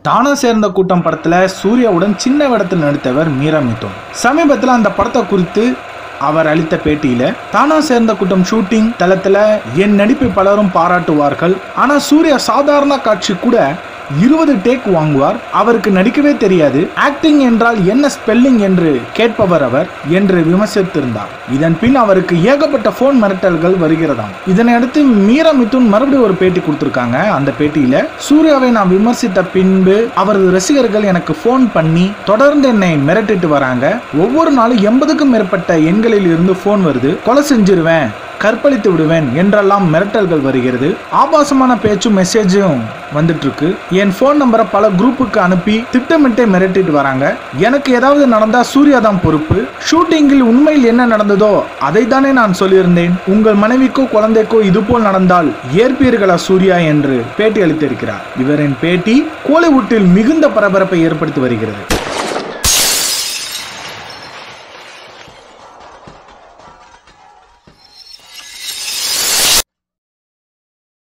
தானா சேர்ந்த கூட்டம் படத்துல சூர்யாவுடன் சின்ன வேடத்தில் நடித்தவர் மீரா மிதுன் சமீபத்தில் அந்த படத்தை குறித்து அவர் அளித்த பேட்டியில தானா சேர்ந்த கூட்டம் ஷூட்டிங் தளத்துல என் நடிப்பை பலரும் பாராட்டுவார்கள் ஆனா சூர்யா சாதாரண காட்சி கூட இருபது டேக் வாங்குவார் அவருக்கு நடிக்கவே தெரியாது ஆக்டிங் என்றால் என்ன ஸ்பெல்லிங் என்று கேட்பவர் அவர் என்று விமர்சித்திருந்தார் இதன் பின் அவருக்கு ஏகப்பட்ட போன் மிரட்டல்கள் வருகிறதாம் இதனை அடுத்து மீரா மிதுன் மறுபடியும் ஒரு பேட்டி கொடுத்திருக்காங்க அந்த பேட்டியில சூர்யாவை நான் விமர்சித்த பின்பு அவரது ரசிகர்கள் எனக்கு ஃபோன் பண்ணி தொடர்ந்து என்னை மிரட்டிட்டு வராங்க ஒவ்வொரு நாளும் எண்பதுக்கும் மேற்பட்ட எண்களில் இருந்து ஃபோன் வருது கொலை செஞ்சிருவேன் கற்பழித்து விடுவேன் என்றெல்லாம் மிரட்டல்கள் வருகிறது ஆபாசமான பேச்சும் மெசேஜும் வந்துட்டு இருக்கு என் ஃபோன் நம்பரை பல குரூப்புக்கு அனுப்பி திட்டமிட்டே மிரட்டிட்டு வராங்க எனக்கு ஏதாவது நடந்தா சூர்யா தான் பொறுப்பு ஷூட்டிங்கில் உண்மையில் என்ன நடந்ததோ அதை தானே நான் சொல்லியிருந்தேன் உங்கள் மனைவிக்கோ குழந்தைக்கோ இதுபோல் நடந்தால் ஏற்பீர்களா சூர்யா என்று பேட்டி அளித்திருக்கிறார் இவரின் பேட்டி கோலிவுட்டில் மிகுந்த பரபரப்பை ஏற்படுத்தி வருகிறது